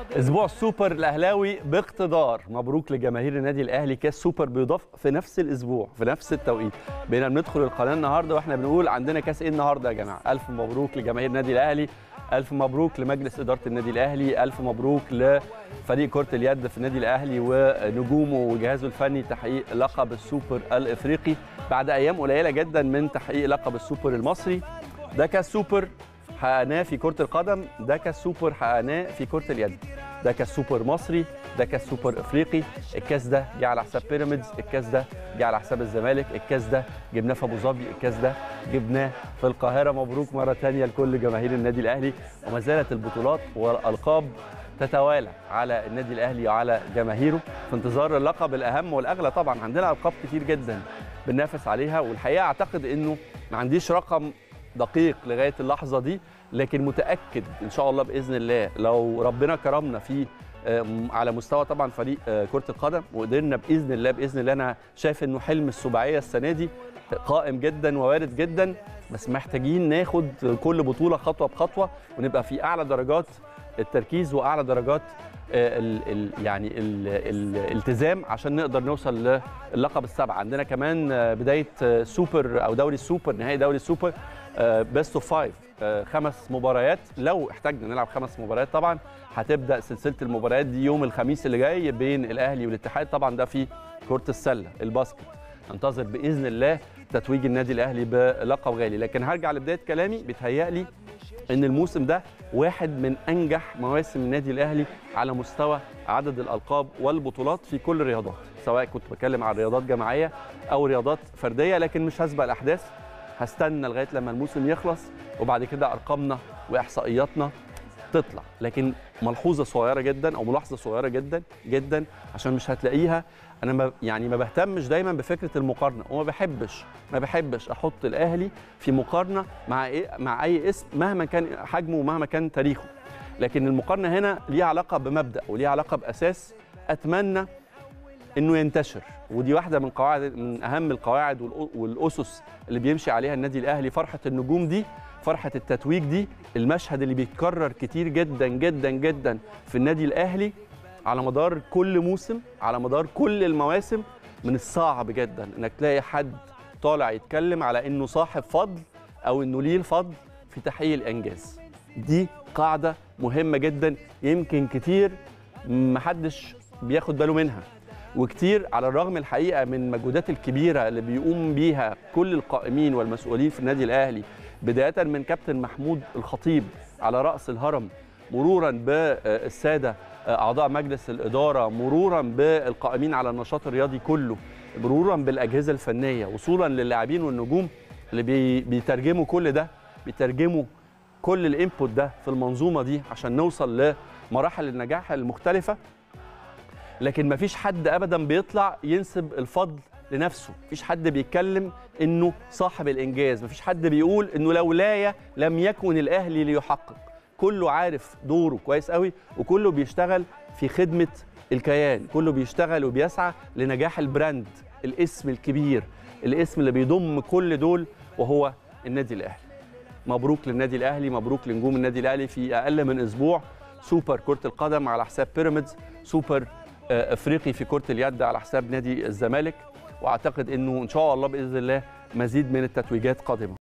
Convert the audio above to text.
اسبوع السوبر الاهلاوي باقتدار مبروك لجماهير النادي الاهلي كاس سوبر بيضاف في نفس الاسبوع في نفس التوقيت بقينا بندخل القناه النهارده واحنا بنقول عندنا كاس ايه النهارده يا جماعه الف مبروك لجماهير النادي الاهلي الف مبروك لمجلس اداره النادي الاهلي الف مبروك لفريق كره اليد في النادي الاهلي ونجومه وجهازه الفني تحقيق لقب السوبر الافريقي بعد ايام قليله جدا من تحقيق لقب السوبر المصري ده كاس سوبر حققناه في كره القدم ده كاس سوبر حققناه في كره اليد ده كاس سوبر مصري ده كاس سوبر افريقي الكاس ده جه على حساب بيراميدز الكاس ده جه على حساب الزمالك الكاس ده جبناه في ابو ظبي الكاس ده جبناه في القاهره مبروك مره ثانيه لكل جماهير النادي الاهلي وما زالت البطولات والالقاب تتوالى على النادي الاهلي وعلى جماهيره في انتظار اللقب الاهم والاغلى طبعا عندنا القاب كتير جدا بننافس عليها والحقيقه اعتقد انه ما عنديش رقم دقيق لغايه اللحظه دي لكن متاكد ان شاء الله باذن الله لو ربنا كرمنا في على مستوى طبعا فريق كره القدم وقدرنا باذن الله باذن الله انا شايف انه حلم السباعيه السنه دي قائم جدا ووارد جدا بس محتاجين ناخد كل بطوله خطوه بخطوه ونبقى في اعلى درجات التركيز واعلى درجات ال ال يعني ال الالتزام عشان نقدر نوصل للقب السبعه عندنا كمان بدايه سوبر او دوري السوبر نهائي دوري السوبر بيست اوف فايف خمس مباريات لو احتاجنا نلعب خمس مباريات طبعا هتبدا سلسله المباريات دي يوم الخميس اللي جاي بين الاهلي والاتحاد طبعا ده في كره السله الباسكت ننتظر باذن الله تتويج النادي الاهلي بلقب غالي لكن هرجع لبدايه كلامي بيتهيألي ان الموسم ده واحد من انجح مواسم النادي الاهلي على مستوى عدد الالقاب والبطولات في كل الرياضات سواء كنت بتكلم عن رياضات جماعيه او رياضات فرديه لكن مش هسبق الاحداث هستنى لغايه لما الموسم يخلص وبعد كده ارقامنا واحصائياتنا تطلع لكن ملحوظه صغيره جدا او ملاحظه صغيره جدا جدا عشان مش هتلاقيها انا ما يعني ما بهتمش دايما بفكره المقارنه وما بحبش ما بحبش احط الاهلي في مقارنه مع إيه مع اي اسم مهما كان حجمه ومهما كان تاريخه لكن المقارنه هنا ليها علاقه بمبدا وليها علاقه باساس اتمنى انه ينتشر ودي واحده من قواعد من اهم القواعد والاسس اللي بيمشي عليها النادي الاهلي فرحه النجوم دي فرحه التتويج دي المشهد اللي بيتكرر كتير جدا جدا جدا في النادي الاهلي على مدار كل موسم على مدار كل المواسم من الصعب جدا انك تلاقي حد طالع يتكلم على انه صاحب فضل او انه ليه الفضل في تحقيق الانجاز دي قاعده مهمه جدا يمكن كتير محدش بياخد باله منها وكتير على الرغم الحقيقه من المجهودات الكبيره اللي بيقوم بيها كل القائمين والمسؤولين في النادي الاهلي بدايه من كابتن محمود الخطيب على راس الهرم مرورا بالساده اعضاء مجلس الاداره مرورا بالقائمين على النشاط الرياضي كله مرورا بالاجهزه الفنيه وصولا للاعبين والنجوم اللي بي بيترجموا كل ده بيترجموا كل الانبوت ده في المنظومه دي عشان نوصل لمراحل النجاح المختلفه لكن ما فيش حد ابدا بيطلع ينسب الفضل لنفسه مفيش حد بيتكلم انه صاحب الانجاز مفيش حد بيقول انه لولايا لم يكن الاهلي ليحقق كله عارف دوره كويس قوي وكله بيشتغل في خدمه الكيان كله بيشتغل وبيسعى لنجاح البراند الاسم الكبير الاسم اللي بيضم كل دول وهو النادي الاهلي مبروك للنادي الاهلي مبروك لنجوم النادي الاهلي في اقل من اسبوع سوبر كره القدم على حساب بيراميدز سوبر افريقي في كره اليد على حساب نادي الزمالك واعتقد انه ان شاء الله باذن الله مزيد من التتويجات قادمه